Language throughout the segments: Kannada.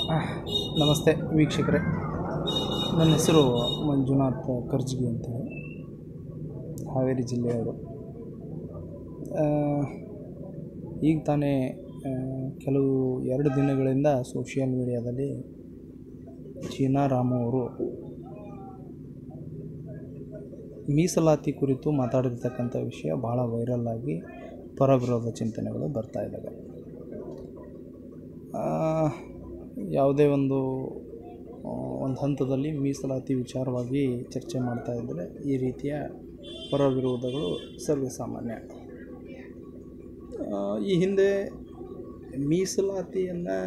ನಮಸ್ತೆ ವೀಕ್ಷಕರೇ ನನ್ನ ಹೆಸರು ಮಂಜುನಾಥ್ ಕರ್ಜಗಿ ಅಂತೇಳಿ ಹಾವೇರಿ ಜಿಲ್ಲೆಯವರು ಆ, ಈಗ ತಾನೇ ಆ, ಕೆಲವು ಎರಡು ದಿನಗಳಿಂದ ಸೋಷಿಯಲ್ ಮೀಡಿಯಾದಲ್ಲಿ ಚೀನಾ ರಾಮು ಅವರು ಮೀಸಲಾತಿ ಕುರಿತು ಮಾತಾಡಿರ್ತಕ್ಕಂಥ ವಿಷಯ ಭಾಳ ವೈರಲ್ ಆಗಿ ಪರವಿರೋಧ ಚಿಂತನೆಗಳು ಬರ್ತಾ ಇದ್ದಾವೆ ಆ, ಯಾವುದೇ ಒಂದು ಆ, ಒಂದು ಹಂತದಲ್ಲಿ ಮೀಸಲಾತಿ ವಿಚಾರವಾಗಿ ಚರ್ಚೆ ಮಾಡ್ತಾ ಇದ್ದರೆ ಈ ರೀತಿಯ ಪರ ವಿರೋಧಗಳು ಸರ್ವೇಸಾಮಾನ್ಯ ಆ, ಈ ಹಿಂದೆ ಮೀಸಲಾತಿಯನ್ನು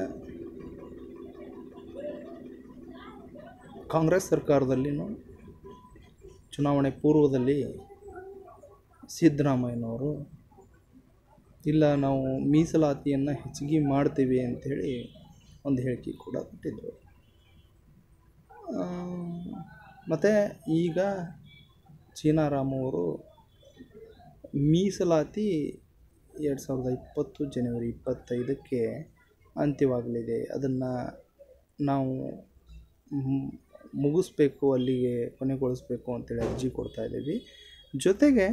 ಕಾಂಗ್ರೆಸ್ ಸರ್ಕಾರದಲ್ಲಿನೂ ಚುನಾವಣೆ ಪೂರ್ವದಲ್ಲಿ ಸಿದ್ದರಾಮಯ್ಯನವರು ಇಲ್ಲ ನಾವು ಮೀಸಲಾತಿಯನ್ನು ಹೆಚ್ಚಿಗೆ ಮಾಡ್ತೀವಿ ಅಂಥೇಳಿ ಒಂದು ಹೇಳಿಕೆ ಕೂಡ ಕೊಟ್ಟಿದ್ದರು ಮತ್ತು ಈಗ ಚೀನಾ ರಾಮು ಅವರು ಮೀಸಲಾತಿ ಎರಡು ಸಾವಿರದ ಇಪ್ಪತ್ತು ಜನವರಿ ಇಪ್ಪತ್ತೈದಕ್ಕೆ ಅಂತ್ಯವಾಗಲಿದೆ ಅದನ್ನು ನಾವು ಮು- ಮುಗಿಸ್ಬೇಕು ಅಲ್ಲಿಗೆ ಕೊನೆಗೊಳಿಸ್ಬೇಕು ಅಂತೇಳಿ ಅರ್ಜಿ ಕೊಡ್ತಾ ಇದ್ದೀವಿ ಜೊತೆಗೆ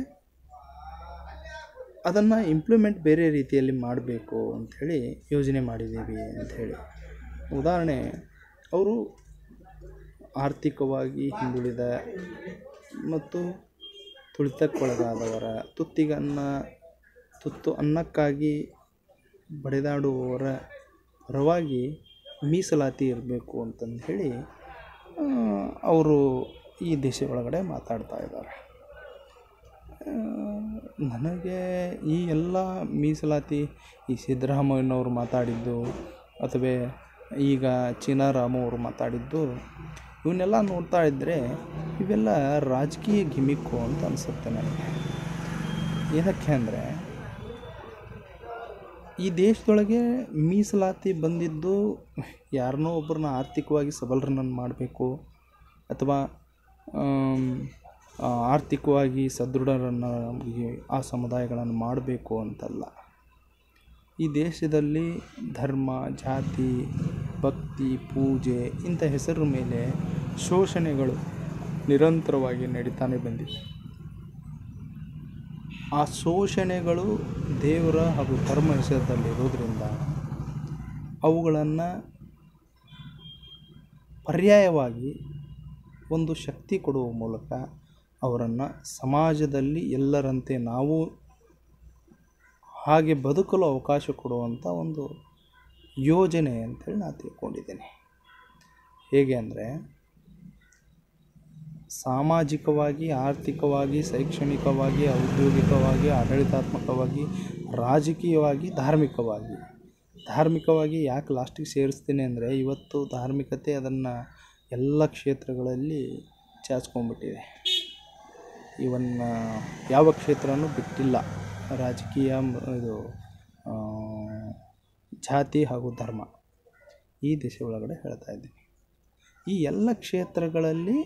ಅದನ್ನು ಇಂಪ್ಲಿಮೆಂಟ್ ಬೇರೆ ರೀತಿಯಲ್ಲಿ ಮಾಡಬೇಕು ಅಂಥೇಳಿ ಯೋಜನೆ ಮಾಡಿದ್ದೀವಿ ಅಂಥೇಳಿ ಉದಾಹರಣೆ ಅವರು ಆರ್ಥಿಕವಾಗಿ ಹಿಂದುಳಿದ ಮತ್ತು ತುಳಿತಕ್ಕೊಳಗಾದವರ ತುತ್ತಿಗನ್ನ ತುತ್ತು ಅನ್ನಕ್ಕಾಗಿ ಬಡಿದಾಡುವವರ ಪರವಾಗಿ ಮೀಸಲಾತಿ ಇರಬೇಕು ಅಂತಂದು ಹೇಳಿ ಅವರು ಈ ದೇಶ ಒಳಗಡೆ ಮಾತಾಡ್ತಾ ಇದ್ದಾರೆ ಆ, ನನಗೆ ಈ ಎಲ್ಲ ಮೀಸಲಾತಿ ಈ ಸಿದ್ದರಾಮಯ್ಯನವರು ಮಾತಾಡಿದ್ದು ಅಥವಾ ಈಗ ಚೀನಾ ರಾಮು ಅವರು ಮಾತಾಡಿದ್ದು ಇವನ್ನೆಲ್ಲ ನೋಡ್ತಾ ಇದ್ದರೆ ಇವೆಲ್ಲ ರಾಜಕೀಯ ಗಿಮಿಕ್ಕು ಅಂತ ಅನಿಸುತ್ತೆ ನನಗೆ ಏನಕ್ಕೆ ಅಂದರೆ ಈ ದೇಶದೊಳಗೆ ಮೀಸಲಾತಿ ಬಂದಿದ್ದು ಯಾರನ್ನೋ ಒಬ್ಬರನ್ನ ಆರ್ಥಿಕವಾಗಿ ಸಬಲರನ್ನ ಮಾಡಬೇಕು ಅಥವಾ ಆಮ್, ಆ, ಆರ್ಥಿಕವಾಗಿ ಸದೃಢರನ್ನು ಆ ಸಮುದಾಯಗಳನ್ನು ಮಾಡಬೇಕು ಅಂತಲ್ಲ ಈ ದೇಶದಲ್ಲಿ ಧರ್ಮ ಜಾತಿ ಭಕ್ತಿ ಪೂಜೆ ಇಂಥ ಹೆಸರ ಮೇಲೆ ಶೋಷಣೆಗಳು ನಿರಂತರವಾಗಿ ನಡೀತಾನೆ ಬಂದಿದೆ ಆ ಶೋಷಣೆಗಳು ದೇವರ ಹಾಗೂ ಧರ್ಮ ಹೆಸರದಲ್ಲಿರೋದ್ರಿಂದ ಅವುಗಳನ್ನು ಪರ್ಯಾಯವಾಗಿ ಒಂದು ಶಕ್ತಿ ಕೊಡುವ ಮೂಲಕ ಅವರನ್ನು ಸಮಾಜದಲ್ಲಿ ಎಲ್ಲರಂತೆ ನಾವು ಹಾಗೆ ಬದುಕಲು ಅವಕಾಶ ಕೊಡುವಂಥ ಒಂದು ಯೋಜನೆ ಅಂತೇಳಿ ನಾನು ತಿಳ್ಕೊಂಡಿದ್ದೇನೆ ಹೇಗೆ ಅಂದರೆ ಸಾಮಾಜಿಕವಾಗಿ ಆರ್ಥಿಕವಾಗಿ ಶೈಕ್ಷಣಿಕವಾಗಿ ಔದ್ಯೋಗಿಕವಾಗಿ ಆಡಳಿತಾತ್ಮಕವಾಗಿ ರಾಜಕೀಯವಾಗಿ ಧಾರ್ಮಿಕವಾಗಿ ಧಾರ್ಮಿಕವಾಗಿ ಯಾಕೆ ಲಾಸ್ಟಿಗೆ ಸೇರಿಸ್ತೀನಿ ಅಂದರೆ ಇವತ್ತು ಧಾರ್ಮಿಕತೆ ಅದನ್ನು ಎಲ್ಲ ಕ್ಷೇತ್ರಗಳಲ್ಲಿ ಚಾಚ್ಕೊಂಡ್ಬಿಟ್ಟಿದೆ ಇವನ್ ಯಾವ ಕ್ಷೇತ್ರನೂ ಬಿಟ್ಟಿಲ್ಲ ರಾಜಕೀಯ ಮ- ಇದು ಆ, ಜಾತಿ ಹಾಗೂ ಧರ್ಮ ಈ ದೇಶ ಒಳಗಡೆ ಹೇಳ್ತಾ ಇದ್ದೀನಿ ಈ ಎಲ್ಲ ಕ್ಷೇತ್ರಗಳಲ್ಲಿ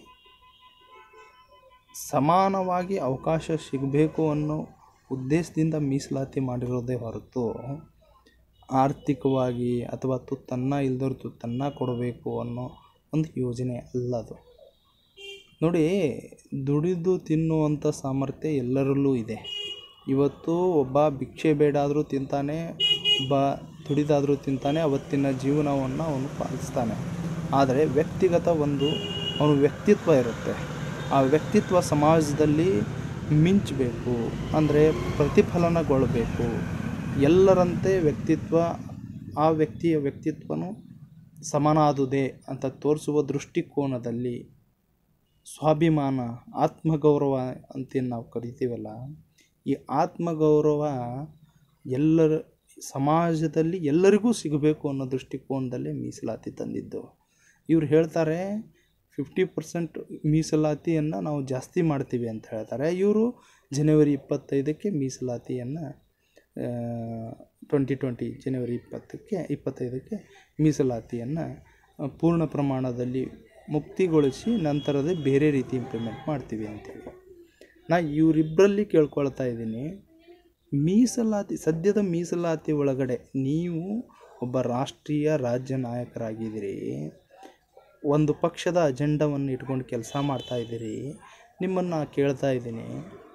ಸಮಾನವಾಗಿ ಅವಕಾಶ ಸಿಗಬೇಕು ಅನ್ನೋ ಉದ್ದೇಶದಿಂದ ಮೀಸಲಾತಿ ಮಾಡಿರೋದೇ ಹೊರತು ಆರ್ಥಿಕವಾಗಿ ಅಥವಾ ತುತ್ತನ್ನ ಇಲ್ದವ್ರು ತುತ್ತನ್ನ ಕೊಡಬೇಕು ಅನ್ನೋ ಒಂದು ಯೋಜನೆ ಅಲ್ಲ ಅದು ನೋಡಿ ದುಡಿದು ತಿನ್ನುವಂಥ ಸಾಮರ್ಥ್ಯ ಎಲ್ಲರಲ್ಲೂ ಇದೆ ಇವತ್ತು ಒಬ್ಬ ಭಿಕ್ಷೆ ಬೇಡಾದರೂ ತಿಂತಾನೆ ಒಬ್ಬ ದುಡಿದಾದರೂ ತಿಂತಾನೆ ಅವತ್ತಿನ ಜೀವನವನ್ನು ಅವನು ಪಾಲಿಸ್ತಾನೆ ಆದರೆ ವ್ಯಕ್ತಿಗತ ಒಂದು ಅವನ ವ್ಯಕ್ತಿತ್ವ ಇರುತ್ತೆ ಆ ವ್ಯಕ್ತಿತ್ವ ಸಮಾಜದಲ್ಲಿ ಮಿಂಚಬೇಕು ಅಂದರೆ ಪ್ರತಿಫಲನಗೊಳ್ಳಬೇಕು ಎಲ್ಲರಂತೆ ವ್ಯಕ್ತಿತ್ವ ಆ ವ್ಯಕ್ತಿಯ ವ್ಯಕ್ತಿತ್ವನು ಸಮನಾದುದೇ ಅಂತ ತೋರಿಸುವ ದೃಷ್ಟಿಕೋನದಲ್ಲಿ ಸ್ವಾಭಿಮಾನ ಆತ್ಮಗೌರವ ಅಂತೇನು ನಾವು ಕರಿತೀವಲ್ಲ ಈ ಆತ್ಮಗೌರವ ಎಲ್ಲರ ಸಮಾಜದಲ್ಲಿ ಎಲ್ಲರಿಗೂ ಸಿಗಬೇಕು ಅನ್ನೋ ದೃಷ್ಟಿಕೋನದಲ್ಲೇ ಮೀಸಲಾತಿ ತಂದಿದ್ದು ಇವ್ರು ಹೇಳ್ತಾರೆ ಫಿಫ್ಟಿ ಪರ್ಸೆಂಟ್ ಮೀಸಲಾತಿಯನ್ನು ನಾವು ಜಾಸ್ತಿ ಮಾಡ್ತೀವಿ ಅಂತ ಹೇಳ್ತಾರೆ ಇವರು ಜನವರಿ ಇಪ್ಪತ್ತೈದಕ್ಕೆ ಮೀಸಲಾತಿಯನ್ನು ಟ್ವೆಂಟಿ ಟ್ವೆಂಟಿ ಜನವರಿ ಇಪ್ಪತ್ತಕ್ಕೆ ಇಪ್ಪತ್ತೈದಕ್ಕೆ ಮೀಸಲಾತಿಯನ್ನು ಪೂರ್ಣ ಪ್ರಮಾಣದಲ್ಲಿ ಮುಕ್ತಿಗೊಳಿಸಿ ನಂತರದೇ ಬೇರೆ ರೀತಿ ಇಂಪ್ಲಿಮೆಂಟ್ ಮಾಡ್ತೀವಿ ಅಂತೇಳಿ ನಾ ಇವರಿಬ್ಬರಲ್ಲಿ ಕೇಳ್ಕೊಳ್ತಾ ಇದ್ದೀನಿ ಮೀಸಲಾತಿ ಸದ್ಯದ ಮೀಸಲಾತಿ ಒಳಗಡೆ ನೀವು ಒಬ್ಬ ರಾಷ್ಟ್ರೀಯ ರಾಜ್ಯ ನಾಯಕರಾಗಿದ್ದೀರಿ ಒಂದು ಪಕ್ಷದ ಅಜೆಂಡವನ್ನು ಇಟ್ಕೊಂಡು ಕೆಲಸ ಮಾಡ್ತಾ ಇದ್ದೀರಿ ನಿಮ್ಮನ್ನು ಕೇಳ್ತಾ ಇದ್ದೀನಿ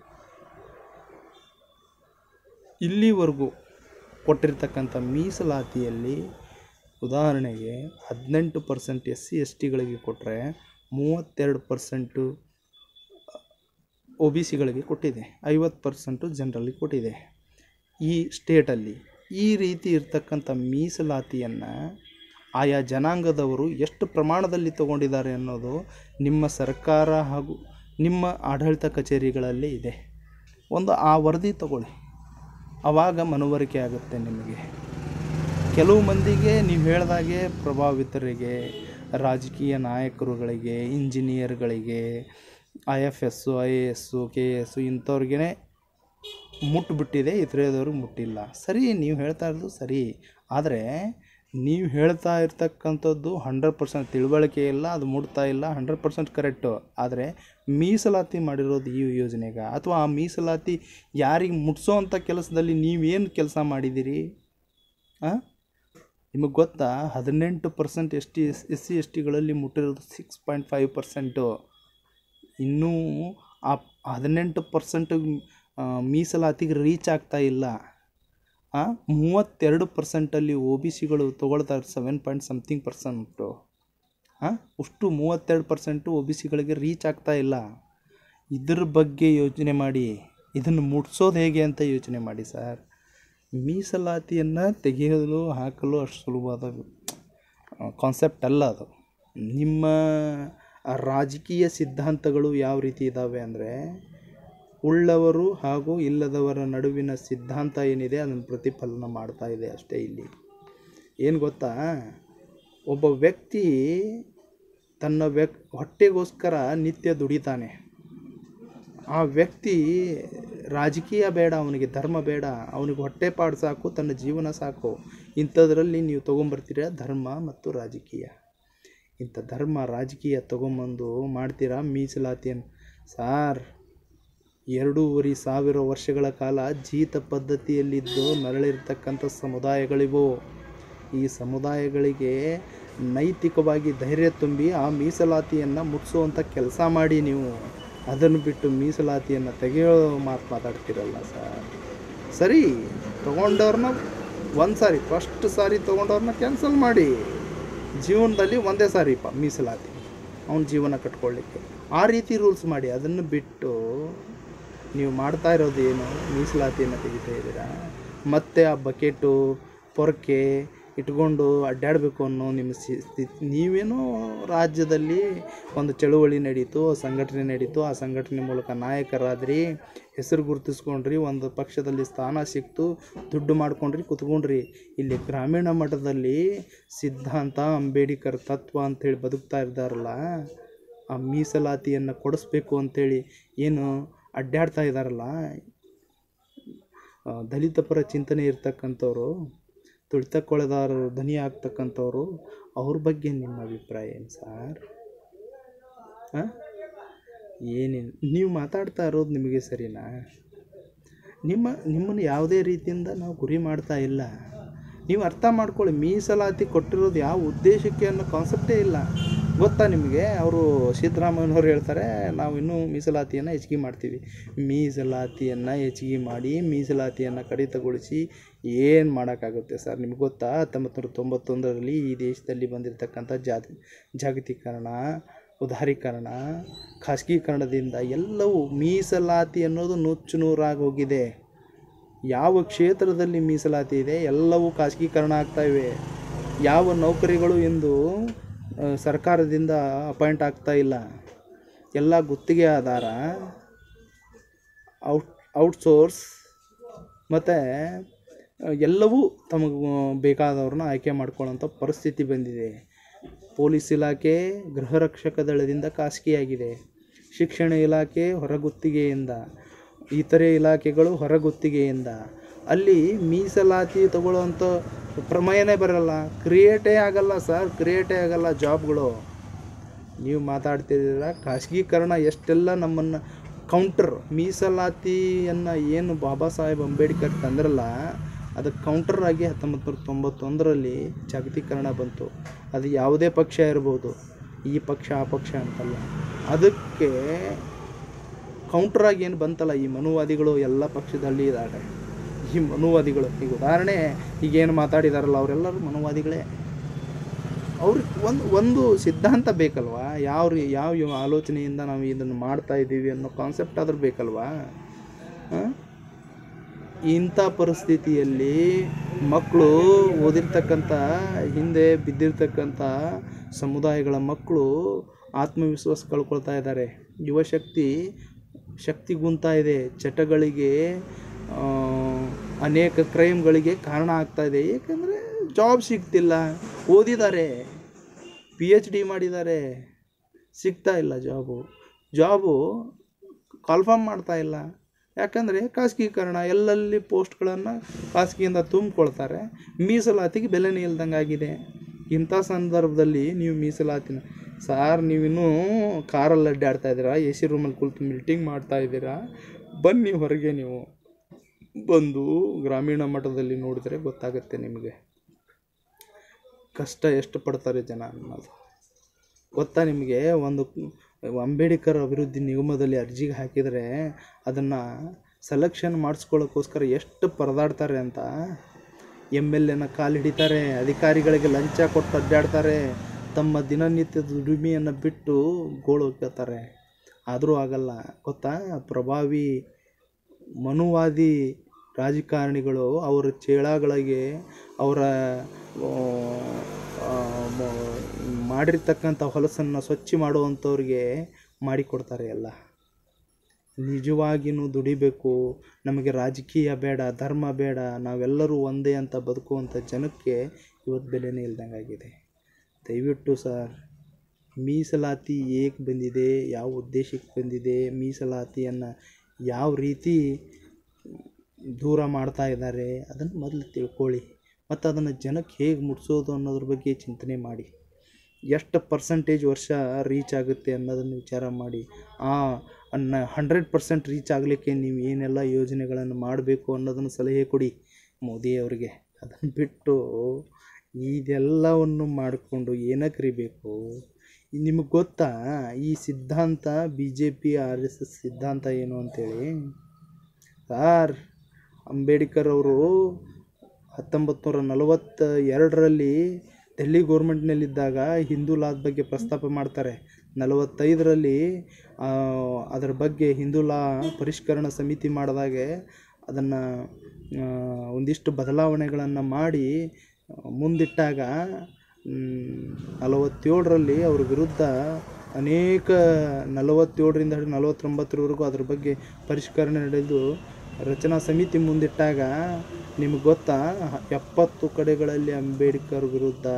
ಇಲ್ಲಿವರೆಗೂ ಕೊಟ್ಟಿರ್ತಕ್ಕಂಥ ಮೀಸಲಾತಿಯಲ್ಲಿ ಉದಾಹರಣೆಗೆ ಹದಿನೆಂಟು ಪರ್ಸೆಂಟ್ ಎಸ್ ಸಿ ಎಸ್ ಟಿಗಳಿಗೆ ಕೊಟ್ಟರೆ ಮೂವತ್ತೆರಡು ಪರ್ಸೆಂಟು ಒ ಬಿ ಸಿಗಳಿಗೆ ಕೊಟ್ಟಿದೆ ಐವತ್ತು ಪರ್ಸೆಂಟು ಜನರಲ್ಲಿ ಕೊಟ್ಟಿದೆ ಈ ಸ್ಟೇಟಲ್ಲಿ ಈ ರೀತಿ ಇರ್ತಕ್ಕಂಥ ಮೀಸಲಾತಿಯನ್ನು ಆಯಾ ಜನಾಂಗದವರು ಎಷ್ಟು ಪ್ರಮಾಣದಲ್ಲಿ ತಗೊಂಡಿದ್ದಾರೆ ಅನ್ನೋದು ನಿಮ್ಮ ಸರ್ಕಾರ ಹಾಗೂ ನಿಮ್ಮ ಆಡಳಿತ ಕಚೇರಿಗಳಲ್ಲಿ ಇದೆ ಒಂದು ಆ ವರದಿ ತಗೊಳ್ಳಿ ಆವಾಗ ಮನವರಿಕೆ ಆಗುತ್ತೆ ನಿಮಗೆ ಕೆಲವು ಮಂದಿಗೆ ನೀವು ಹೇಳ್ದಾಗೆ ಪ್ರಭಾವಿತರಿಗೆ ರಾಜಕೀಯ ನಾಯಕರುಗಳಿಗೆ ಇಂಜಿನಿಯರ್ಗಳಿಗೆ I F S I A S K A S ಇಂಥವ್ರಿಗೇ ಮುಟ್ಟಿಬಿಟ್ಟಿದೆ ಇತರದವ್ರಿಗೆ ಮುಟ್ಟಿಲ್ಲ ಸರಿ ನೀವು ಹೇಳ್ತಾ ಇರೋದು ಸರಿ ಆದರೆ ನೀವು ಹೇಳ್ತಾ ಇರ್ತಕ್ಕಂಥದ್ದು ಹಂಡ್ರೆಡ್ ಪರ್ಸೆಂಟ್ ತಿಳುವಳಿಕೆ ಇಲ್ಲ ಅದು ಮುಟ್ತಾ ಇಲ್ಲ ಹಂಡ್ರೆಡ್ ಪರ್ಸೆಂಟ್ ಕರೆಕ್ಟು ಆದರೆ ಮೀಸಲಾತಿ ಮಾಡಿರೋದು ಈ ಯೋಜನೆಗೆ ಅಥವಾ ಆ ಮೀಸಲಾತಿ ಯಾರಿಗೆ ಮುಟ್ಸೋ ಅಂಥ ಕೆಲಸದಲ್ಲಿ ನೀವೇನು ಕೆಲಸ ಮಾಡಿದ್ದೀರಿ ಹಾಂ ನಿಮಗೆ ಗೊತ್ತಾ ಹದಿನೆಂಟು percent S T S S C S ಟಿಗಳಲ್ಲಿ ಮುಟ್ಟಿರೋದು ಸಿಕ್ಸ್ ಪಾಯಿಂಟ್ ಫೈವ್ ಪರ್ಸೆಂಟು ಇನ್ನೂ ಆ ಹದಿನೆಂಟು ಪರ್ಸೆಂಟ್ ಮೀಸಲಾತಿಗೆ ರೀಚ್ ಆಗ್ತಾ ಇಲ್ಲ ಆ, ಮೂವತ್ತೆರಡು ಪರ್ಸೆಂಟಲ್ಲಿ ಒ ಬಿ ಸಿಗಳು ತೊಗೊಳ್ತಾರೆ ಸೆವೆನ್ ಪಾಯಿಂಟ್ ಸಮಥಿಂಗ್ ಪರ್ಸೆಂಟು ಹಾಂ ಅಷ್ಟು ಮೂವತ್ತೆರಡು ಪರ್ಸೆಂಟು ಒ ಬಿ ಸಿಗಳಿಗೆ ರೀಚ್ ಆಗ್ತಾ ಇಲ್ಲ ಇದ್ರ ಬಗ್ಗೆ ಯೋಚನೆ ಮಾಡಿ ಇದನ್ನು ಮುಟ್ಸೋದು ಹೇಗೆ ಅಂತ ಯೋಚನೆ ಮಾಡಿ ಸರ್ ಮೀಸಲಾತಿಯನ್ನು ತೆಗೆಯಲು ಹಾಕಲು ಅಷ್ಟು ಸುಲಭವಾದ ಕಾನ್ಸೆಪ್ಟ್ ಅಲ್ಲ ಅದು ನಿಮ್ಮ ರಾಜಕೀಯ ಸಿದ್ಧಾಂತಗಳು ಯಾವ ರೀತಿ ಇದ್ದಾವೆ ಅಂದರೆ ಉಳ್ಳವರು ಹಾಗೂ ಇಲ್ಲದವರ ನಡುವಿನ ಸಿದ್ಧಾಂತ ಏನಿದೆ ಅದನ್ನು ಪ್ರತಿಫಲನ ಮಾಡ್ತಾ ಇದೆ ಅಷ್ಟೇ ಇಲ್ಲಿ ಏನು ಗೊತ್ತಾ ಒಬ್ಬ ವ್ಯಕ್ತಿ ತನ್ನ ವ್ಯಕ್ ಹೊಟ್ಟೆಗೋಸ್ಕರ ನಿತ್ಯ ದುಡಿತಾನೆ ಆ ವ್ಯಕ್ತಿ ರಾಜಕೀಯ ಬೇಡ ಅವನಿಗೆ ಧರ್ಮ ಬೇಡ ಅವನಿಗೆ ಹೊಟ್ಟೆಪಾಡು ಸಾಕು ತನ್ನ ಜೀವನ ಸಾಕು ಇಂಥದ್ರಲ್ಲಿ ನೀವು ತೊಗೊಂಬರ್ತೀರ ಧರ್ಮ ಮತ್ತು ರಾಜಕೀಯ ಇಂಥ ಧರ್ಮ ರಾಜಕೀಯ ತೊಗೊಂಬಂದು ಮಾಡ್ತೀರಾ ಮೀಸಲಾತಿಯನ್ನು ಸಾರ್ ಎರಡೂವರೆ ಸಾವಿರ ವರ್ಷಗಳ ಕಾಲ ಜೀತ ಪದ್ಧತಿಯಲ್ಲಿದ್ದು ನರಳಿರ್ತಕ್ಕಂಥ ಸಮುದಾಯಗಳಿವು ಈ ಸಮುದಾಯಗಳಿಗೆ ನೈತಿಕವಾಗಿ ಧೈರ್ಯ ತುಂಬಿ ಆ ಮೀಸಲಾತಿಯನ್ನು ಮುಟ್ಸುವಂಥ ಕೆಲಸ ಮಾಡಿ ನೀವು ಅದನ್ನು ಬಿಟ್ಟು ಮೀಸಲಾತಿಯನ್ನು ತೆಗೆಯೋ ಮಾತು ಮಾತಾಡ್ತಿರಲ್ಲ ಸರ್ ಸರಿ ತೊಗೊಂಡವ್ರನ್ನ ಒಂದು ಸಾರಿ ಫಸ್ಟ್ ಸಾರಿ ತೊಗೊಂಡವ್ರನ್ನ ಕ್ಯಾನ್ಸಲ್ ಮಾಡಿ ಜೀವನದಲ್ಲಿ ಒಂದೇ ಸಾರಿ ಪ ಮೀಸಲಾತಿ ಅವನ ಜೀವನ ಕಟ್ಕೊಳ್ಳಿಕ್ಕೆ ಆ ರೀತಿ ರೂಲ್ಸ್ ಮಾಡಿ ಅದನ್ನು ಬಿಟ್ಟು ನೀವು ಮಾಡ್ತಾ ಇರೋದು ಏನು ಮೀಸಲಾತಿಯನ್ನು ತೆಗಿತಾ ಇದ್ದೀರಾ ಮತ್ತೆ ಆ ಬಕೆಟು ಪೊರಕೆ ಇಟ್ಕೊಂಡು ಅಡ್ಡಾಡಬೇಕು ಅನ್ನೋ ನಿಮ್ಮ ಸ್ಥಿ- ಸ್ಥಿತಿ ನೀವೇನೋ ರಾಜ್ಯದಲ್ಲಿ ಒಂದು ಚಳುವಳಿ ನಡೀತು ಸಂಘಟನೆ ನಡೀತು ಆ ಸಂಘಟನೆ ಮೂಲಕ ನಾಯಕರಾದ್ರಿ ಹೆಸರು ಗುರುತಿಸ್ಕೊಂಡ್ರಿ ಒಂದು ಪಕ್ಷದಲ್ಲಿ ಸ್ಥಾನ ಸಿಕ್ತು ದುಡ್ಡು ಮಾಡ್ಕೊಂಡ್ರಿ ಕುತ್ಕೊಂಡ್ರಿ ಇಲ್ಲಿ ಗ್ರಾಮೀಣ ಮಟ್ಟದಲ್ಲಿ ಸಿದ್ಧಾಂತ ಅಂಬೇಡ್ಕರ್ ತತ್ವ ಅಂಥೇಳಿ ಬದುಕ್ತಾ ಇದ್ದಾರಲ್ಲ ಆ ಮೀಸಲಾತಿಯನ್ನು ಕೊಡಿಸ್ಬೇಕು ಅಂಥೇಳಿ ಏನು ಅಡ್ಡಾಡ್ತಾ ಇದ್ದಾರಲ್ಲ ಆ, ದಲಿತ ಪರ ಚಿಂತನೆ ಇರ್ತಕ್ಕಂಥವ್ರು ತುಳಿತಕ್ಕೊಳದಾರರು ಧ್ವನಿ ಆಗ್ತಕ್ಕಂಥವ್ರು ಅವ್ರ ಬಗ್ಗೆ ನಿಮ್ಮ ಅಭಿಪ್ರಾಯ ಏನು ಸರ್ ಹಾಂ ಏನೇನು ನೀವು ಮಾತಾಡ್ತಾ ಇರೋದು ನಿಮಗೆ ಸರಿನಾ ನಿಮ್ಮ ನಿಮ್ಮನ್ನು ಯಾವುದೇ ರೀತಿಯಿಂದ ನಾವು ಗುರಿ ಮಾಡ್ತಾ ಇಲ್ಲ ನೀವು ಅರ್ಥ ಮಾಡ್ಕೊಳ್ಳಿ ಮೀಸಲಾತಿ ಕೊಟ್ಟಿರೋದು ಯಾವ ಉದ್ದೇಶಕ್ಕೆ ಅನ್ನೋ ಕಾನ್ಸೆಪ್ಟೇ ಇಲ್ಲ ಗೊತ್ತಾ ನಿಮಗೆ ಅವರು ಸಿದ್ದರಾಮಯ್ಯನವ್ರು ಹೇಳ್ತಾರೆ ನಾವು ಇನ್ನೂ ಮೀಸಲಾತಿಯನ್ನು ಹೆಚ್ಚಿಗೆ ಮಾಡ್ತೀವಿ ಮೀಸಲಾತಿಯನ್ನು ಹೆಚ್ಚಿಗೆ ಮಾಡಿ ಮೀಸಲಾತಿಯನ್ನು ಕಡಿತಗೊಳಿಸಿ ಏನು ಮಾಡೋಕ್ಕಾಗುತ್ತೆ ಸರ್ ನಿಮ್ಗೆ ಗೊತ್ತಾ ಹತ್ತೊಂಬತ್ತು ನೂರ ತೊಂಬತ್ತೊಂದರಲ್ಲಿ ಈ ದೇಶದಲ್ಲಿ ಬಂದಿರತಕ್ಕಂಥ ಜಾತಿ ಜಾಗತೀಕರಣ ಉದಾರೀಕರಣ ಖಾಸಗೀಕರಣದಿಂದ ಎಲ್ಲವೂ ಮೀಸಲಾತಿ ಅನ್ನೋದು ನುಚ್ಚು ನೂರಾಗಿ ಹೋಗಿದೆ ಯಾವ ಕ್ಷೇತ್ರದಲ್ಲಿ ಮೀಸಲಾತಿ ಇದೆ ಎಲ್ಲವೂ ಖಾಸಗೀಕರಣ ಆಗ್ತಾ ಇವೆ ಯಾವ ನೌಕರಿಗಳು ಎಂದು ಆ, ಸರ್ಕಾರದಿಂದ ಅಪಾಯಿಂಟ್ ಆಗ್ತಾ ಇಲ್ಲ ಎಲ್ಲ ಗುತ್ತಿಗೆ ಆಧಾರ ಔಟ್ ಔಟ್ಸೋರ್ಸ್ ಮತ್ತು ಎಲ್ಲವೂ ತಮಗೆ ಬೇಕಾದವ್ರನ್ನ ಆಯ್ಕೆ ಮಾಡ್ಕೊಳ್ಳೋಂಥ ಪರಿಸ್ಥಿತಿ ಬಂದಿದೆ ಪೊಲೀಸ್ ಇಲಾಖೆ ಗೃಹ ರಕ್ಷಕ ದಳದಿಂದ ಖಾಸಗಿಯಾಗಿದೆ ಶಿಕ್ಷಣ ಇಲಾಖೆ ಹೊರಗುತ್ತಿಗೆಯಿಂದ ಇತರೆ ಇಲಾಖೆಗಳು ಹೊರಗುತ್ತಿಗೆಯಿಂದ ಅಲ್ಲಿ ಮೀಸಲಾತಿ ತಗೊಳ್ಳೋವಂಥ ಪ್ರಮೇಯನೇ ಬರಲ್ಲ ಕ್ರಿಯೇಟೇ ಆಗಲ್ಲ ಸರ್ ಕ್ರಿಯೇಟೇ ಆಗಲ್ಲ ಜಾಬ್ಗಳು ನೀವು ಮಾತಾಡ್ತಿದ್ದೀರ ಖಾಸಗೀಕರಣ ಎಷ್ಟೆಲ್ಲ ನಮ್ಮನ್ನು ಕೌಂಟರ್ ಮೀಸಲಾತಿಯನ್ನು ಏನು ಬಾಬಾ ಸಾಹೇಬ್ ಅಂಬೇಡ್ಕರ್ ತಂದ್ರಲ್ಲ ಅದಕ್ಕೆ ಕೌಂಟರ್ ಆಗಿ ಹತ್ತೊಂಬತ್ತು ನೂರ ತೊಂಬತ್ತೊಂದರಲ್ಲಿ ಜಾಗತೀಕರಣ ಬಂತು ಅದು ಯಾವುದೇ ಪಕ್ಷ ಇರ್ಬೋದು ಈ ಪಕ್ಷ ಆ ಪಕ್ಷ ಅಂತಲ್ಲ ಅದಕ್ಕೆ ಕೌಂಟ್ರಾಗಿ ಏನು ಬಂತಲ್ಲ ಈ ಮನುವಾದಿಗಳು ಎಲ್ಲ ಪಕ್ಷದಲ್ಲಿ ಇದ್ದಾರೆ ಈ ಮನುವಾದಿಗಳು ಈಗ ಉದಾಹರಣೆ ಈಗೇನು ಮಾತಾಡಿದಾರಲ್ಲ ಅವರೆಲ್ಲರೂ ಮನುವಾದಿಗಳೇ ಅವ್ರಿಗೆ ಒಂದು ಒಂದು ಸಿದ್ಧಾಂತ ಬೇಕಲ್ವಾ ಯಾವ ರೀ ಯಾವ ಯಾವ ಆಲೋಚನೆಯಿಂದ ನಾವು ಇದನ್ನು ಮಾಡ್ತಾ ಇದ್ದೀವಿ ಅನ್ನೋ ಕಾನ್ಸೆಪ್ಟ್ ಆದ್ರೂ ಬೇಕಲ್ವಾ ಆ? ಇಂಥ ಪರಿಸ್ಥಿತಿಯಲ್ಲಿ ಮಕ್ಕಳು ಓದಿರ್ತಕ್ಕಂಥ ಹಿಂದೆ ಬಿದ್ದಿರ್ತಕ್ಕಂಥ ಸಮುದಾಯಗಳ ಮಕ್ಕಳು ಆತ್ಮವಿಶ್ವಾಸ ಕಳ್ಕೊಳ್ತಾ ಇದ್ದಾರೆ ಯುವಶಕ್ತಿ ಶಕ್ತಿಗುಂತಾ ಇದೆ ಚಟಗಳಿಗೆ ಆ, ಅನೇಕ ಕ್ರೈಮ್ಗಳಿಗೆ ಕಾರಣ ಆಗ್ತಾ ಇದೆ ಏಕೆಂದರೆ ಜಾಬ್ ಸಿಗ್ತಿಲ್ಲ ಓದಿದ್ದಾರೆ ಪಿ ಎಚ್ ಡಿ ಮಾಡಿದ್ದಾರೆ ಸಿಗ್ತಾ ಇಲ್ಲ ಜಾಬು ಜಾಬು ಕಾಲ್ಫಾರ್ಮ್ ಮಾಡ್ತಾ ಇಲ್ಲ ಯಾಕಂದರೆ ಖಾಸಗೀಕರಣ ಎಲ್ಲಲ್ಲಿ ಪೋಸ್ಟ್ಗಳನ್ನು ಖಾಸಗಿಯಿಂದ ತುಂಬಿಕೊಳ್ತಾರೆ ಮೀಸಲಾತಿಗೆ ಬೆಲೆನೇ ಇಲ್ದಂಗೆ ಆಗಿದೆ ಇಂಥ ಸಂದರ್ಭದಲ್ಲಿ ನೀವು ಮೀಸಲಾತಿನ ಸಾರ್ ನೀವಿನ್ನೂ ಕಾರಲ್ಲಿ ಅಡ್ಡಾಡ್ತಾ ಇದ್ದೀರಾ ಎ ಸಿ ರೂಮಲ್ಲಿ ಕುಳಿತು ಮೀಟಿಂಗ್ ಮಾಡ್ತಾ ಇದ್ದೀರಾ ಬನ್ನಿ ಹೊರಗೆ ನೀವು ಬಂದು ಗ್ರಾಮೀಣ ಮಟ್ಟದಲ್ಲಿ ನೋಡಿದರೆ ಗೊತ್ತಾಗುತ್ತೆ ನಿಮಗೆ ಕಷ್ಟ ಎಷ್ಟು ಪಡ್ತಾರೆ ಜನ ಅನ್ನೋದು ಗೊತ್ತಾ ನಿಮಗೆ ಒಂದು ಅಂಬೇಡ್ಕರ್ ಅಭಿವೃದ್ಧಿ ನಿಗಮದಲ್ಲಿ ಅರ್ಜಿಗೆ ಹಾಕಿದರೆ ಅದನ್ನು ಸೆಲೆಕ್ಷನ್ ಮಾಡಿಸ್ಕೊಳ್ಳೋಕ್ಕೋಸ್ಕರ ಎಷ್ಟು ಪರದಾಡ್ತಾರೆ ಅಂತ ಎಮ್ ಎಲ್ ಎನ ಕಾಲು ಹಿಡಿತಾರೆ ಅಧಿಕಾರಿಗಳಿಗೆ ಲಂಚ ಕೊಟ್ಟು ಅಡ್ಡಾಡ್ತಾರೆ ತಮ್ಮ ದಿನನಿತ್ಯದ ದುಡಿಮೆಯನ್ನು ಬಿಟ್ಟು ಗೋಳು ಹೋಗ್ತಾರೆ ಆದರೂ ಆಗಲ್ಲ ಗೊತ್ತಾ ಪ್ರಭಾವಿ ಮನುವಾದಿ ರಾಜಕಾರಣಿಗಳು ಅವರ ಚೇಳಗಳಿಗೆ ಅವರ ಆ, ಆ, ಮ- ಮಾಡಿರ್ತಕ್ಕಂಥ ಹೊಲಸನ್ನು ಸ್ವಚ್ಛ ಮಾಡುವಂಥವ್ರಿಗೆ ಮಾಡಿಕೊಡ್ತಾರೆ ಎಲ್ಲ ನಿಜವಾಗಿಯೂ ದುಡಿಬೇಕು ನಮಗೆ ರಾಜಕೀಯ ಬೇಡ ಧರ್ಮ ಬೇಡ ನಾವೆಲ್ಲರೂ ಒಂದೇ ಅಂತ ಬದುಕುವಂಥ ಜನಕ್ಕೆ ಇವತ್ತು ಬೆಲೆನೇ ಇಲ್ದಂಗೆ ಆಗಿದೆ ದಯವಿಟ್ಟು ಸರ್ ಮೀಸಲಾತಿ ಏಕೆ ಬಂದಿದೆ ಯಾವ ಉದ್ದೇಶಕ್ಕೆ ಬಂದಿದೆ ಮೀಸಲಾತಿಯನ್ನು ಯಾವ ರೀತಿ ದೂರ ಮಾಡ್ತಾ ಇದ್ದಾರೆ ಅದನ್ನು ಮೊದಲು ತಿಳ್ಕೊಳ್ಳಿ ಮತ್ತು ಅದನ್ನು ಜನಕ್ಕೆ ಹೇಗೆ ಮುಟ್ಸೋದು ಅನ್ನೋದ್ರ ಬಗ್ಗೆ ಚಿಂತನೆ ಮಾಡಿ ಎಷ್ಟು ಪರ್ಸಂಟೇಜ್ ವರ್ಷ ರೀಚ್ ಆಗುತ್ತೆ ಅನ್ನೋದನ್ನು ವಿಚಾರ ಮಾಡಿ ಆ ಅನ್ನ ಹಂಡ್ರೆಡ್ ಪರ್ಸೆಂಟ್ ರೀಚ್ ಆಗಲಿಕ್ಕೆ ನೀವು ಏನೆಲ್ಲ ಯೋಜನೆಗಳನ್ನು ಮಾಡಬೇಕು ಅನ್ನೋದನ್ನು ಸಲಹೆ ಕೊಡಿ ಮೋದಿಯವರಿಗೆ ಅದನ್ನು ಬಿಟ್ಟು ಇದೆಲ್ಲವನ್ನು ಮಾಡಿಕೊಂಡು ಏನಕ್ಕೆ ರೀಬೇಕು ನಿಮಗೆ ಗೊತ್ತಾ ಈ ಸಿದ್ಧಾಂತ B J P R S S ಸಿದ್ಧಾಂತ ಏನು ಅಂತೇಳಿ ಸಾರ್ ಅಂಬೇಡ್ಕರ್ ಅವರು ಹತ್ತೊಂಬತ್ತು ನೂರ ನಲವತ್ತ ಎರಡರಲ್ಲಿ ಡೆಲ್ಲಿ ಗೌರ್ಮೆಂಟ್ನಲ್ಲಿದ್ದಾಗ ಹಿಂದೂ ಲಾದ ಬಗ್ಗೆ ಪ್ರಸ್ತಾಪ ಮಾಡ್ತಾರೆ ನಲವತ್ತೈದರಲ್ಲಿ ಆ, ಅದರ ಬಗ್ಗೆ ಹಿಂದೂ ಲಾ ಪರಿಷ್ಕರಣ ಸಮಿತಿ ಮಾಡಿದಾಗೆ ಅದನ್ನು ಒಂದಿಷ್ಟು ಬದಲಾವಣೆಗಳನ್ನು ಮಾಡಿ ಆ, ಮುಂದಿಟ್ಟಾಗ ಮ್, ನಲವತ್ತೇಳರಲ್ಲಿ ಅವ್ರ ವಿರುದ್ಧ ಅನೇಕ ನಲವತ್ತೇಳರಿಂದ ಹಿಡಿದು ನಲವತ್ತೊಂಬತ್ತರವರೆಗೂ ಅದ್ರ ಬಗ್ಗೆ ಪರಿಷ್ಕರಣೆ ನಡೆದು ರಚನಾ ಸಮಿತಿ ಮುಂದಿಟ್ಟಾಗ ನಿಮಗೆ ಗೊತ್ತಾ ಎಪ್ಪತ್ತು ಕಡೆಗಳಲ್ಲಿ ಅಂಬೇಡ್ಕರ್ ವಿರುದ್ಧ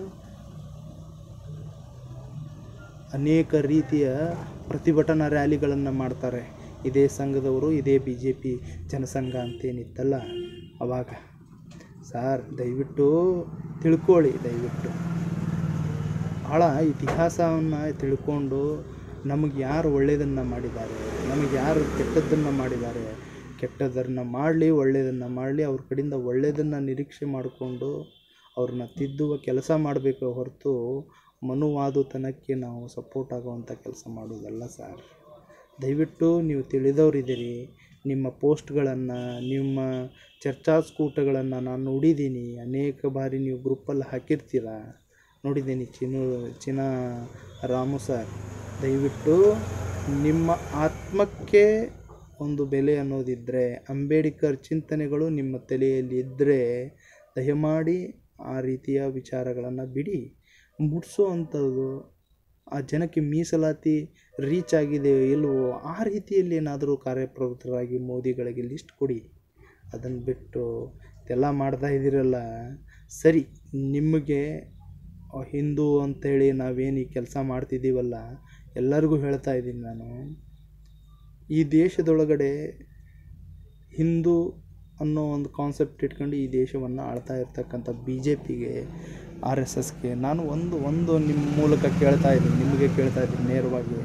ಅನೇಕ ರೀತಿಯ ಪ್ರತಿಭಟನಾ ರ್ಯಾಲಿಗಳನ್ನು ಮಾಡ್ತಾರೆ ಇದೇ ಸಂಘದವರು ಇದೇ ಬಿ ಜೆ ಪಿ ಜನಸಂಘ ಅಂತೇನಿತ್ತಲ್ಲ ಅವಾಗ ಸಾರ್ ದಯವಿಟ್ಟು ತಿಳ್ಕೊಳ್ಳಿ ದಯವಿಟ್ಟು ಭಾಳ ಇತಿಹಾಸವನ್ನು ತಿಳ್ಕೊಂಡು ನಮಗೆ ಯಾರು ಒಳ್ಳೆಯದನ್ನು ಮಾಡಿದ್ದಾರೆ ನಮಗೆ ಯಾರು ಕೆಟ್ಟದ್ದನ್ನು ಮಾಡಿದ್ದಾರೆ ಕೆಟ್ಟದ್ದನ್ನು ಮಾಡಲಿ ಒಳ್ಳೆಯದನ್ನು ಮಾಡಲಿ ಅವ್ರ ಕಡೆಯಿಂದ ಒಳ್ಳೆಯದನ್ನು ನಿರೀಕ್ಷೆ ಮಾಡಿಕೊಂಡು ಅವ್ರನ್ನ ತಿದ್ದುವ ಕೆಲಸ ಮಾಡಬೇಕು ಹೊರತು ಮನುವಾದುತನಕ್ಕೆ ನಾವು ಸಪೋರ್ಟ್ ಆಗುವಂಥ ಕೆಲಸ ಮಾಡೋದಲ್ಲ ಸರ್ ದಯವಿಟ್ಟು ನೀವು ತಿಳಿದವರಿದ್ದೀರಿ ನಿಮ್ಮ ಪೋಸ್ಟ್ಗಳನ್ನು ನಿಮ್ಮ ಚರ್ಚಾಸ್ಕೂಟಗಳನ್ನು ನಾನು ನೋಡಿದ್ದೀನಿ ಅನೇಕ ಬಾರಿ ನೀವು ಗ್ರೂಪಲ್ಲಿ ಹಾಕಿರ್ತೀರ ನೋಡಿದ್ದೀನಿ ಚಿನ್ನು ಚಿನ್ನ ರಾಮು ಸರ್ ದಯವಿಟ್ಟು ನಿಮ್ಮ ಆತ್ಮಕ್ಕೆ ಒಂದು ಬೆಲೆ ಅನ್ನೋದಿದ್ದರೆ ಅಂಬೇಡ್ಕರ್ ಚಿಂತನೆಗಳು ನಿಮ್ಮ ತಲೆಯಲ್ಲಿ ಇದ್ದರೆ ದಯಮಾಡಿ ಆ ರೀತಿಯ ವಿಚಾರಗಳನ್ನು ಬಿಡಿ ಮುಟ್ಸೋ ಅಂಥದ್ದು ಆ ಜನಕ್ಕೆ ಮೀಸಲಾತಿ ರೀಚ್ ಆಗಿದೆಯೋ ಇಲ್ವೋ ಆ ರೀತಿಯಲ್ಲಿ ಏನಾದರೂ ಕಾರ್ಯಪ್ರವೃತ್ತರಾಗಿ ಮೋದಿಗಳಿಗೆ ಲಿಸ್ಟ್ ಕೊಡಿ ಅದನ್ನು ಬಿಟ್ಟು ಇದೆಲ್ಲ ಮಾಡ್ತಾ ಇದ್ದೀರಲ್ಲ ಸರಿ ನಿಮಗೆ ಹಿಂದೂ ಅಂತೇಳಿ ನಾವೇನು ಈ ಕೆಲಸ ಮಾಡ್ತಿದ್ದೀವಲ್ಲ ಎಲ್ಲರಿಗೂ ಹೇಳ್ತಾ ಇದ್ದೀನಿ ನಾನು ಈ ದೇಶದೊಳಗಡೆ ಹಿಂದೂ ಅನ್ನೋ ಒಂದು ಕಾನ್ಸೆಪ್ಟ್ ಇಟ್ಕೊಂಡು ಈ ದೇಶವನ್ನು ಆಳ್ತಾ ಇರ್ತಕ್ಕಂಥ ಬಿ ಜೆ ಪಿಗೆ ಆರ್ ಎಸ್ ಎಸ್ಗೆ ನಾನು ಒಂದು ಒಂದು ನಿಮ್ಮ ಮೂಲಕ ಕೇಳ್ತಾ ಇದ್ದೀನಿ ನಿಮಗೆ ಕೇಳ್ತಾ ಇದ್ದೀನಿ ನೇರವಾಗಿ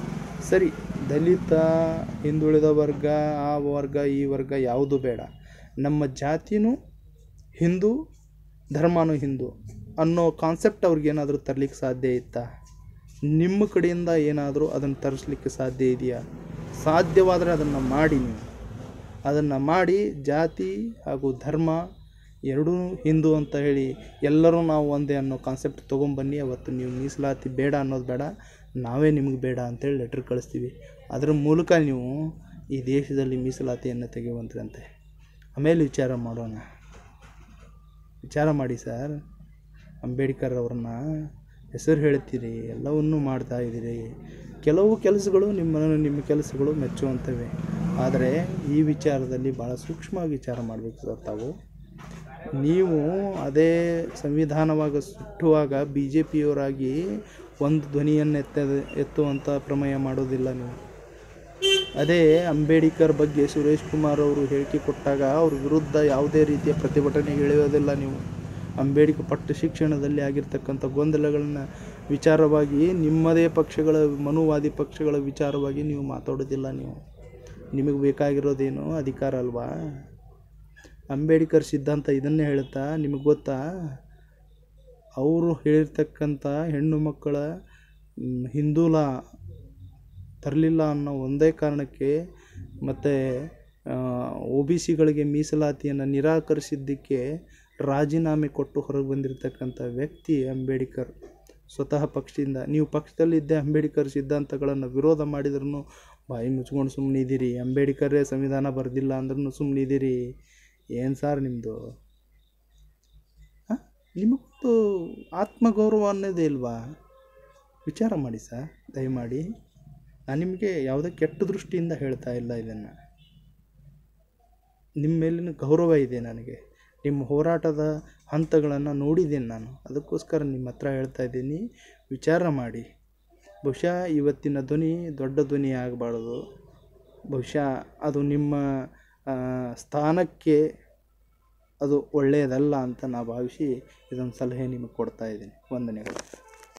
ಸರಿ ದಲಿತ ಹಿಂದುಳಿದ ವರ್ಗ ಆ ವರ್ಗ ಈ ವರ್ಗ ಯಾವುದು ಬೇಡ ನಮ್ಮ ಜಾತಿನೂ ಹಿಂದೂ ಧರ್ಮನೂ ಹಿಂದೂ ಅನ್ನೋ ಕಾನ್ಸೆಪ್ಟ್ ಅವ್ರಿಗೇನಾದರೂ ತರಲಿಕ್ಕೆ ಸಾಧ್ಯ ಇತ್ತಾ ನಿಮ್ಮ ಕಡೆಯಿಂದ ಏನಾದರೂ ಅದನ್ನು ತರಿಸ್ಲಿಕ್ಕೆ ಸಾಧ್ಯ ಇದೆಯಾ ಸಾಧ್ಯವಾದರೆ ಅದನ್ನು ಮಾಡಿ ನೀವು ಅದನ್ನು ಮಾಡಿ ಜಾತಿ ಹಾಗೂ ಧರ್ಮ ಎರಡೂ ಹಿಂದೂ ಅಂತ ಹೇಳಿ ಎಲ್ಲರೂ ನಾವು ಒಂದೇ ಅನ್ನೋ ಕಾನ್ಸೆಪ್ಟ್ ತೊಗೊಂಬನ್ನಿ ಅವತ್ತು ನೀವು ಮೀಸಲಾತಿ ಬೇಡ ಅನ್ನೋದು ಬೇಡ ನಾವೇ ನಿಮಗೆ ಬೇಡ ಅಂತೇಳಿ ಲೆಟ್ರ್ ಕಳಿಸ್ತೀವಿ ಅದರ ಮೂಲಕ ನೀವು ಈ ದೇಶದಲ್ಲಿ ಮೀಸಲಾತಿಯನ್ನು ತೆಗೆಯುವಂತ್ರಂತೆ ಆಮೇಲೆ ವಿಚಾರ ಮಾಡೋಣ ವಿಚಾರ ಮಾಡಿ ಸರ್ ಅಂಬೇಡ್ಕರ್ ಅವ್ರನ್ನ ಹೆಸರು ಹೇಳ್ತೀರಿ ಎಲ್ಲವನ್ನೂ ಮಾಡ್ತಾ ಇದ್ದೀರಿ ಕೆಲವು ಕೆಲಸಗಳು ನಿಮ್ಮ ನಿಮ್ಮ ಕೆಲಸಗಳು ಮೆಚ್ಚುವಂಥವೆ ಆದರೆ ಈ ವಿಚಾರದಲ್ಲಿ ಭಾಳ ಸೂಕ್ಷ್ಮವಾಗಿ ವಿಚಾರ ಮಾಡಬೇಕು ಸರ್ ತಾವು ನೀವು ಅದೇ ಸಂವಿಧಾನವಾಗ ಸುಟ್ಟುವಾಗ ಬಿ ಜೆ ಪಿಯವರಾಗಿ ಒಂದು ಧ್ವನಿಯನ್ನು ಎತ್ತ ಎತ್ತುವಂಥ ಪ್ರಮೇಯ ಮಾಡೋದಿಲ್ಲ ನೀವು ಅದೇ ಅಂಬೇಡ್ಕರ್ ಬಗ್ಗೆ ಸುರೇಶ್ ಕುಮಾರ್ ಅವರು ಹೇಳಿಕೆ ಕೊಟ್ಟಾಗ ಅವ್ರ ವಿರುದ್ಧ ಯಾವುದೇ ರೀತಿಯ ಪ್ರತಿಭಟನೆ ಇಳಿಯೋದಿಲ್ಲ ನೀವು ಅಂಬೇಡ್ಕರ್ ಪಟ್ಟ ಶಿಕ್ಷಣದಲ್ಲಿ ಆಗಿರ್ತಕ್ಕಂಥ ಗೊಂದಲಗಳನ್ನ ವಿಚಾರವಾಗಿ ನಿಮ್ಮದೇ ಪಕ್ಷಗಳ ಮನುವಾದಿ ಪಕ್ಷಗಳ ವಿಚಾರವಾಗಿ ನೀವು ಮಾತಾಡೋದಿಲ್ಲ ನೀವು ನಿಮಗೆ ಬೇಕಾಗಿರೋದೇನು ಅಧಿಕಾರ ಅಲ್ವಾ ಅಂಬೇಡ್ಕರ್ ಸಿದ್ಧಾಂತ ಇದನ್ನೇ ಹೇಳುತ್ತಾ ನಿಮಗೆ ಗೊತ್ತಾ ಅವರು ಹೇಳಿರ್ತಕ್ಕಂಥ ಹೆಣ್ಣು ಮಕ್ಕಳ ಮ್, ಹಿಂದೂಲ ತರಲಿಲ್ಲ ಅನ್ನೋ ಒಂದೇ ಕಾರಣಕ್ಕೆ ಮತ್ತು ಒ ಬಿ ಸಿಗಳಿಗೆ ಮೀಸಲಾತಿಯನ್ನು ನಿರಾಕರಿಸಿದ್ದಕ್ಕೆ ರಾಜೀನಾಮೆ ಕೊಟ್ಟು ಹೊರಗೆ ಬಂದಿರತಕ್ಕಂಥ ವ್ಯಕ್ತಿ ಅಂಬೇಡ್ಕರ್ ಸ್ವತಃ ಪಕ್ಷದಿಂದ ನೀವು ಪಕ್ಷದಲ್ಲಿದ್ದೇ ಅಂಬೇಡ್ಕರ್ ಸಿದ್ಧಾಂತಗಳನ್ನು ವಿರೋಧ ಮಾಡಿದ್ರೂ ಬಾಯಿ ಮುಚ್ಕೊಂಡು ಸುಮ್ಮನಿದ್ದೀರಿ ಅಂಬೇಡ್ಕರೇ ಸಂವಿಧಾನ ಬರೆದಿಲ್ಲ ಅಂದ್ರೂ ಸುಮ್ಮನಿದ್ದೀರಿ ಏನು ಸಾರ್ ನಿಮ್ಮದು ನಿಮಗೊಂದು ಆತ್ಮಗೌರವ ಅನ್ನೋದೇ ಇಲ್ವಾ ವಿಚಾರ ಮಾಡಿ ಸರ್ ದಯಮಾಡಿ ನಾನು ನಿಮಗೆ ಯಾವುದೇ ಕೆಟ್ಟ ದೃಷ್ಟಿಯಿಂದ ಹೇಳ್ತಾ ಇಲ್ಲ ಇದನ್ನು ನಿಮ್ಮ ಮೇಲಿನ ಗೌರವ ಇದೆ ನನಗೆ ನಿಮ್ಮ ಹೋರಾಟದ ಹಂತಗಳನ್ನು ನೋಡಿದ್ದೀನಿ ನಾನು ಅದಕ್ಕೋಸ್ಕರ ನಿಮ್ಮ ಹತ್ರ ಹೇಳ್ತಾ ಇದ್ದೀನಿ ವಿಚಾರ ಮಾಡಿ ಬಹುಶಃ ಇವತ್ತಿನ ಧ್ವನಿ ದೊಡ್ಡ ಧ್ವನಿ ಆಗಬಾರ್ದು ಬಹುಶಃ ಅದು ನಿಮ್ಮ ಆ, ಸ್ಥಾನಕ್ಕೆ ಅದು ಒಳ್ಳೆಯದಲ್ಲ ಅಂತ ನಾ ಭಾವಿಸಿ ಇದೊಂದು ಸಲಹೆ ನಿಮಗೆ ಕೊಡ್ತಾ ಇದ್ದೀನಿ ವಂದನೆಗಳು